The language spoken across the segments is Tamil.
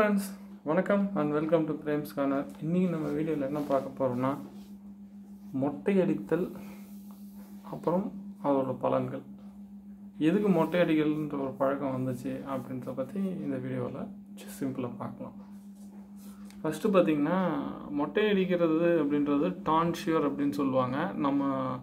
ஃப்ரெண்ட்ஸ் வணக்கம் and welcome to Prem's corner இன்றைக்கி நம்ம வீடியோவில் என்ன பார்க்க போகிறோம்னா மொட்டை அடித்தல் அப்புறம் அதோட பலன்கள் எதுக்கு மொட்டை அடிக்கல்ன்ற ஒரு பழக்கம் வந்துச்சு அப்படின்றத பற்றி இந்த வீடியோவில் சிம்பிளாக பார்க்கலாம் ஃபஸ்ட்டு பார்த்திங்கன்னா மொட்டை அடிக்கிறது அப்படின்றது டான்ஷியர் அப்படின்னு சொல்லுவாங்க நம்ம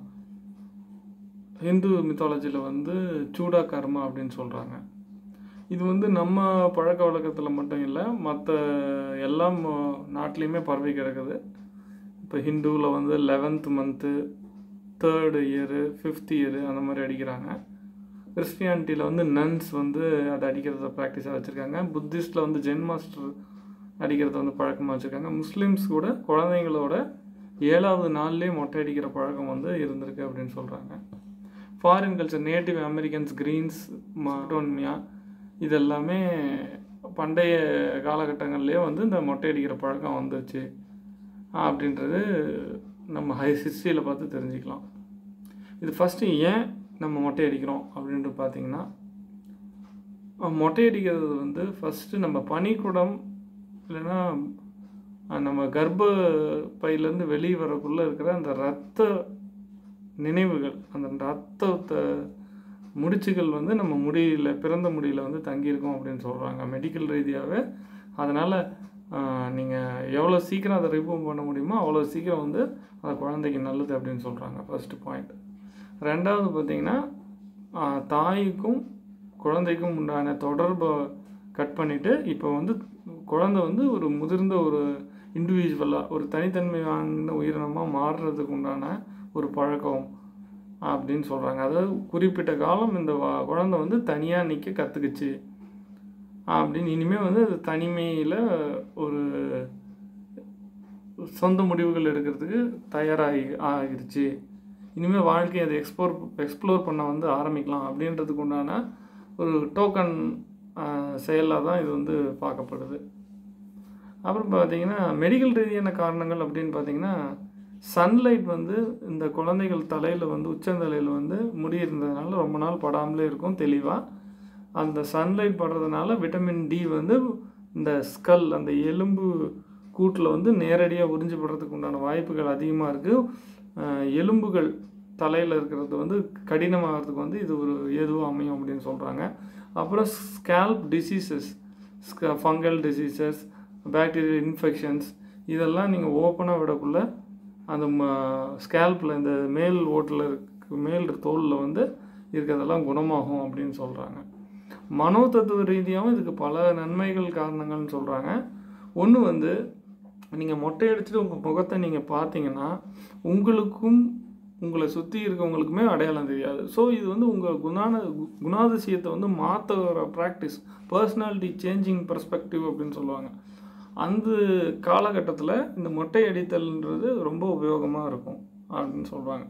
ஹிந்து மித்தாலஜியில் வந்து சூடா கர்மா அப்படின்னு சொல்கிறாங்க இது வந்து நம்ம பழக்க வழக்கத்தில் மட்டும் இல்லை மற்ற எல்லா ம- நாட்டிலையுமே பரவி கிடக்குது இப்போ ஹிந்துவில் வந்து eleventh month third year fifth year அந்த மாதிரி அடிக்கிறாங்க கிறிஸ்டியானிட்டியில் வந்து நன்ஸ் வந்து அதை அடிக்கிறத ப்ராக்டிஸாக வச்சுருக்காங்க புத்திஸ்டில் வந்து ஜென் மாஸ்டர் அடிக்கிறத வந்து பழக்கமாக வச்சுருக்காங்க முஸ்லீம்ஸ் கூட குழந்தைங்களோட ஏழாவது நாள்லேயே மொட்டை அடிக்கிற பழக்கம் வந்து இருந்திருக்கு அப்படின்னு சொல்கிறாங்க foreign culture native Americans greens மாட்டோன்மியா இதெல்லாமே பண்டைய காலகட்டங்கள்லேயே வந்து இந்த மொட்டை அடிக்கிற பழக்கம் வந்துச்சு அப்படின்றது நம்ம ஹை ஹிஸ்ட்ரியில் பார்த்து தெரிஞ்சுக்கலாம் இது ஃபஸ்ட்டு ஏன் நம்ம மொட்டை அடிக்கிறோம் அப்படின்ட்டு பார்த்தீங்கன்னா அஹ் மொட்டை அடிக்கிறது வந்து ஃபஸ்ட்டு நம்ம பனிக்குடம் இல்லைன்னா அஹ் நம்ம கர்ப்ப பையிலேருந்து வெளியே வரக்குள்ளே இருக்கிற அந்த ரத்த நினைவுகள் அந்த ரத்தத்தை முடிச்சுகள் வந்து நம்ம முடியல பிறந்த முடியல வந்து தங்கியிருக்கும் அப்படின்னு சொல்கிறாங்க மெடிக்கல் ரீதியாகவே அதனால் நீங்கள் எவ்வளோ சீக்கிரம் அதை ரிமூவ் பண்ண முடியுமோ அவ்வளோ சீக்கிரம் வந்து அந்த குழந்தைக்கு நல்லது அப்படின்னு சொல்கிறாங்க ஃபஸ்ட்டு பாயிண்ட் ரெண்டாவது பார்த்தீங்கன்னா ஆஹ், தாய்க்கும் குழந்தைக்கும் உண்டான தொடர்பை கட் பண்ணிவிட்டு இப்போ வந்து குழந்தை வந்து ஒரு முதிர்ந்த ஒரு இண்டிவிஜுவலாக ஒரு தனித்தன்மை வாய்ந்த உயிரினமாக மாறுறதுக்கு உண்டான ஒரு பழக்கம் அப்படின்னு சொல்கிறாங்க அதாவது குறிப்பிட்ட காலம் இந்த வ- குழந்தை வந்து தனியாக நிற்க கற்றுக்குச்சு அப்படின்னு இனிமேல் வந்து அது தனிமையில் ஒரு சொந்த முடிவுகள் எடுக்கிறதுக்கு தயாராகி ஆகிருச்சு இனிமேல் வாழ்க்கையை அதை எக்ஸ்ப்ளோர் எக்ஸ்ப்ளோர் பண்ண வந்து ஆரம்பிக்கலாம் அப்படின்றதுக்கு உண்டான ஒரு டோக்கன் செயலாக தான் இது வந்து பார்க்கப்படுது அப்புறம் பார்த்தீங்கன்னா மெடிக்கல் ரீதியான காரணங்கள் அப்படின்னு பார்த்தீங்கன்னா சன்லைட் வந்து இந்த குழந்தைகள் தலையில் வந்து உச்சந்தலையில் வந்து முடி இருந்ததுனால ரொம்ப நாள் படாமலே இருக்கும் தெளிவாக அந்த சன்லைட் படுறதுனால விட்டமின் டி வந்து இந்த ஸ்கல் அந்த எலும்பு கூட்டில் வந்து நேரடியாக உறிஞ்சு படுறதுக்கு உண்டான வாய்ப்புகள் அதிகமாக இருக்குது எலும்புகள் தலையில் இருக்கிறது வந்து கடினமாகிறதுக்கு வந்து இது ஒரு ஏதுவாக அமையும் அப்படின்னு சொல்கிறாங்க அப்புறம் scalp diseases fungal diseases bacterial infections இதெல்லாம் நீங்கள் ஓப்பனாக விடக்குள்ள அந்த ஸ்கேல்பில் இந்த மேல் ஓட்டில் இருக்கு மேல் தோலில் வந்து இருக்கிறதெல்லாம் குணமாகும் அப்படின்னு சொல்கிறாங்க மனோதத்துவ ரீதியாகவும் இதுக்கு பல நன்மைகள் காரணங்கள்னு சொல்கிறாங்க ஒன்று வந்து நீங்கள் மொட்டை அடிச்சுட்டு உங்கள் முகத்தை நீங்கள் பார்த்தீங்கன்னா உங்களுக்கும் உங்களை சுற்றி இருக்கவங்களுக்குமே அடையாளம் தெரியாது ஸோ இது வந்து உங்கள் குணான கு- குணாதிசயத்தை வந்து மாற்ற வர ப்ராக்டிஸ் பர்சனாலிட்டி சேஞ்சிங் பர்ஸ்பெக்டிவ் அப்படின்னு சொல்லுவாங்க அந்த காலகட்டத்தில் இந்த மொட்டை அடித்தல்ன்றது ரொம்ப உபயோகமாக இருக்கும் அப்படின்னு சொல்கிறாங்க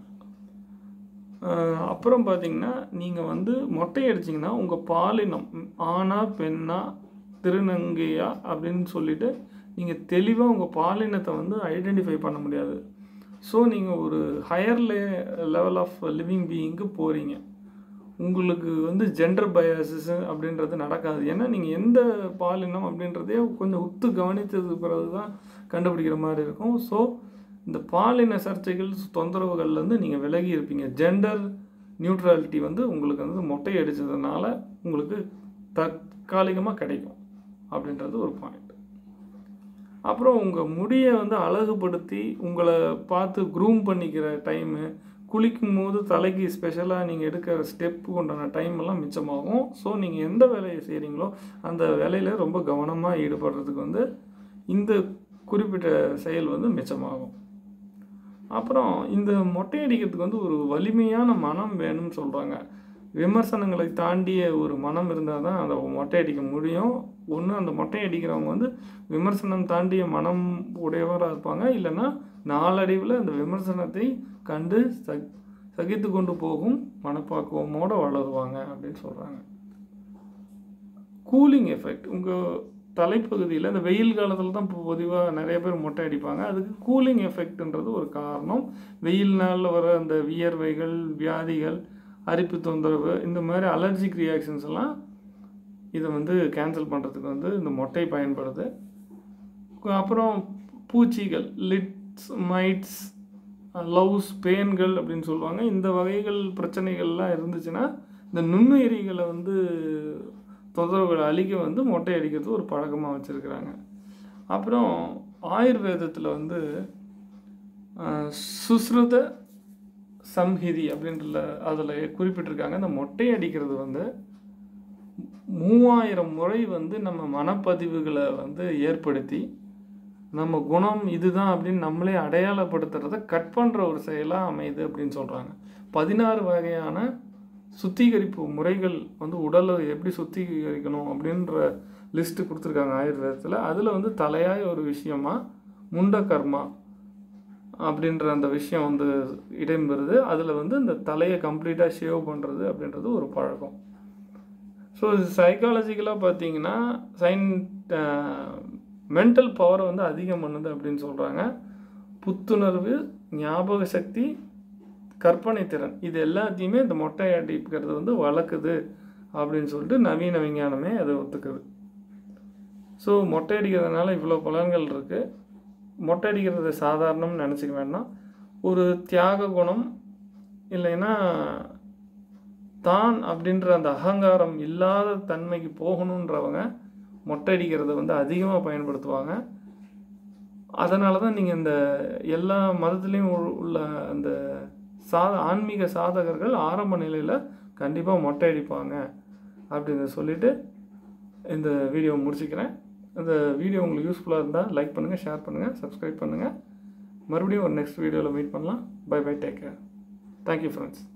அஹ் அப்புறம் பார்த்தீங்கன்னா நீங்கள் வந்து மொட்டை அடிச்சிங்கன்னா உங்கள் பாலினம் ம், ஆணா பெண்ணா திருநங்கையா அப்படின்னு சொல்லிட்டு நீங்கள் தெளிவாக உங்கள் பாலினத்தை வந்து ஐடென்டிஃபை பண்ண முடியாது ஸோ நீங்கள் ஒரு ஹையர் லே லெவல் ஆஃப் லிவிங் பீயிங்க்கு போகிறீங்க உங்களுக்கு வந்து ஜெண்டர் பயாசஸ் அப்படின்றது நடக்காது ஏன்னா நீங்கள் எந்த பாலினம் அப்படின்றதே கொஞ்சம் உத்து கவனித்ததுக்கு பிறகு தான் கண்டுபிடிக்கிற மாதிரி இருக்கும் ஸோ இந்த பாலின சர்ச்சைகள் தொந்தரவுகள்லேருந்து நீங்கள் விலகி இருப்பீங்க ஜெண்டர் நியூட்ரலிட்டி வந்து உங்களுக்கு வந்து மொட்டை அடித்ததுனால உங்களுக்கு தற்காலிகமாக கிடைக்கும் அப்படின்றது ஒரு பாயிண்ட் அப்புறம் உங்கள் முடியை வந்து அழகுபடுத்தி உங்களை பார்த்து க்ரூம் பண்ணிக்கிற டைமு குளிக்கும் போது தலைக்கு ஸ்பெஷலாக நீங்கள் எடுக்கிற ஸ்டெப்பு உண்டான டைம் எல்லாம் மிச்சமாகும் ஸோ நீங்கள் எந்த வேலையை செய்கிறீங்களோ அந்த வேலையில் ரொம்ப கவனமாக ஈடுபடுறதுக்கு வந்து இந்த குறிப்பிட்ட செயல் வந்து மிச்சமாகும் அப்புறம் இந்த மொட்டை அடிக்கிறதுக்கு வந்து ஒரு வலிமையான மனம் வேணும்னு சொல்கிறாங்க விமர்சனங்களை தாண்டிய ஒரு மனம் இருந்தால் தான் அந்த மொட்டை அடிக்க முடியும் ஒன்று அந்த மொட்டை அடிக்கிறவங்க வந்து விமர்சனம் தாண்டிய மனம் உடையவராக இருப்பாங்க இல்லைன்னா நாளடைவில் அந்த விமர்சனத்தை கண்டு ச சகித்து கொண்டு போகும் மனப்பாக்குவமோடு வளருவாங்க அப்படின்னு சொல்கிறாங்க கூலிங் எஃபெக்ட் உங்கள் தலைப்பகுதியில் இந்த வெயில் காலத்தில் தான் இப்போ பொதுவாக நிறைய பேர் மொட்டை அடிப்பாங்க அதுக்கு கூலிங் எஃபெக்ட்ன்றது ஒரு காரணம் வெயில் நாளில் வர அந்த வியர்வைகள் வியாதிகள் அரிப்பு தொந்தரவு இந்த மாதிரி அலர்ஜிக் ரியாக்ஷன்ஸ் எல்லாம் இதை வந்து கேன்சல் பண்ணுறதுக்கு வந்து இந்த மொட்டை பயன்படுது அப்புறம் பூச்சிகள் லிட்ஸ் மைட்ஸ் லவ்ஸ் பேன்கள் அப்படின்னு சொல்லுவாங்க இந்த வகைகள் பிரச்சனைகள்லாம் இருந்துச்சுன்னா இந்த நுண்ணுயிரிகளை வந்து தொந்தரவுகளை அழிக்க வந்து மொட்டை அடிக்கிறது ஒரு பழக்கமாக வச்சுருக்கிறாங்க அப்புறம் ஆயுர்வேதத்தில் வந்து அஹ், சுஸ்ருத சம்ஹிதி அப்படின்ற அதில் குறிப்பிட்டிருக்காங்க இந்த மொட்டை அடிக்கிறது வந்து மூவாயிரம் முறை வந்து நம்ம மனப்பதிவுகளை வந்து ஏற்படுத்தி நம்ம குணம் இதுதான் அப்படின்னு நம்மளே அடையாளப்படுத்துறத கட் பண்ணுற ஒரு செயலாக அமையுது அப்படின்னு சொல்கிறாங்க பதினாறு வகையான சுத்திகரிப்பு முறைகள் வந்து உடலை எப்படி சுத்திகரிக்கணும் அப்படின்ற லிஸ்ட்டு கொடுத்துருக்காங்க ஆயுர்வேதத்தில் அதில் வந்து தலையாய ஒரு விஷயமா முண்ட கர்மா அப்படின்ற அந்த விஷயம் வந்து இடம்பெறுது அதில் வந்து இந்த தலையை கம்ப்ளீட்டாக ஷேவ் பண்ணுறது அப்படின்றது ஒரு பழக்கம் ஸோ இது சைக்காலஜிக்கலாக பார்த்தீங்கன்னா சைன் மென்டல் பவரை வந்து அதிகம் பண்ணுது அப்படின்னு சொல்கிறாங்க புத்துணர்வு ஞாபக சக்தி கற்பனை திறன் இது எல்லாத்தையுமே இந்த மொட்டை அடிக்கிறது வந்து வளர்க்குது அப்படின்னு சொல்லிட்டு நவீன விஞ்ஞானமே அதை ஒத்துக்குது ஸோ மொட்டை அடிக்கிறதுனால இவ்வளோ பலன்கள் இருக்குது மொட்டை அடிக்கிறது சாதாரணம்னு நினச்சிக்க வேண்டாம் ஒரு தியாக குணம் இல்லைன்னா தான் அப்படின்ற அந்த அகங்காரம் இல்லாத தன்மைக்கு போகணுன்றவங்க மொட்டை அடிக்கிறத வந்து அதிகமாக பயன்படுத்துவாங்க அதனால தான் நீங்கள் இந்த எல்லா மதத்துலேயும் உள்ள அந்த சாத ஆன்மீக சாதகர்கள் ஆரம்ப நிலையில் கண்டிப்பாக மொட்டை அடிப்பாங்க அப்படின்னு சொல்லிட்டு இந்த வீடியோ முடிச்சுக்கிறேன் இந்த வீடியோ உங்களுக்கு யூஸ்ஃபுல்லாக இருந்தால் லைக் பண்ணுங்கள் ஷேர் பண்ணுங்கள் சப்ஸ்கிரைப் பண்ணுங்கள் மறுபடியும் ஒரு நெக்ஸ்ட் வீடியோவில் மீட் பண்ணலாம் bye bye take care thank you friends